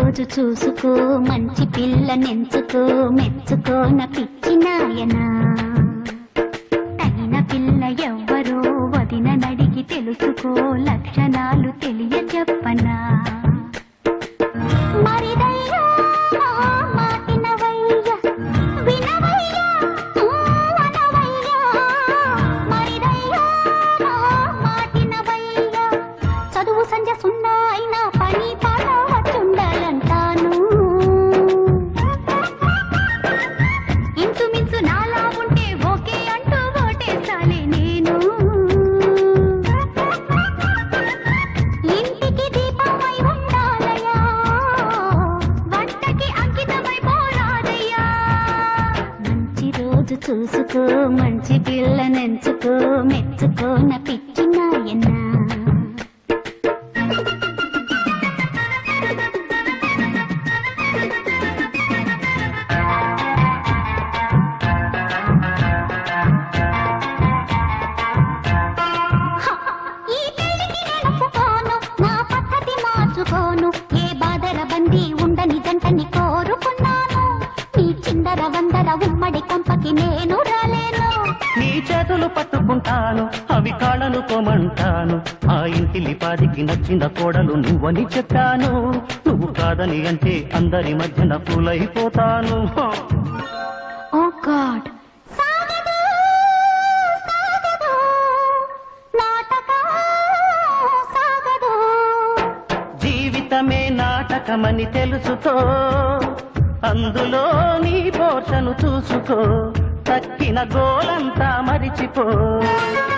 రోజు చూసుకో మంచి పిల్ల నెంచుకో మెచ్చుకో నా పిచ్చి నాయనా తగిన పిల్ల ఎవ్వరో వదిన నడిగి తెలుసుకో లక్షణాలు తెలియ చెప్పనా మరిదయ్యా మాటినవయ్యా వినవయ్యా ఊ అనవయ్యా మరిదయ్యా మాటినవయ్యా చదువు సంజ సున్నా అయినా పని పాట వచ్చుండాలంటాను ఇంచుమించు నాలా ఉంటే ఓకే అంటూ ఓటేసాలే నేను ఇంటికి దీపమై ఉండాలయ్యా వంటకి అంకితమై పోరాదయ్యా మంచి రోజు చూసుకో మంచి పిల్ల నెంచుకో మెచ్చుకో నా పిచ్చి నాయనా హ! ఈ పెళ్లికి నేను ఒప్పుకోను నా పద్ధతి మార్చుకోను ఏ బాధల బందీ ఉండని జంటని కోరుకున్నాను నీ చిందర వందర ఉమ్మడి కొంపకి నేను రాలేను నీ చేతులు పట్టుకుంటాను అవి కాళ్ళను తోమంటాను ఆ ఇంటి లిపాదికి నచ్చిన కోడలు నువ్వని చెప్పాను నువ్వు కాదని అంటే అందరి మధ్యన పూలైపోతాను ఓ గాడ్ సాగదు సాగదు నాటకం సాగదు జీవితమే నాటకమని తెలుసుకో అందులో నీ పోషను చూసుకో తక్కిన గోలంతా మరిచిపో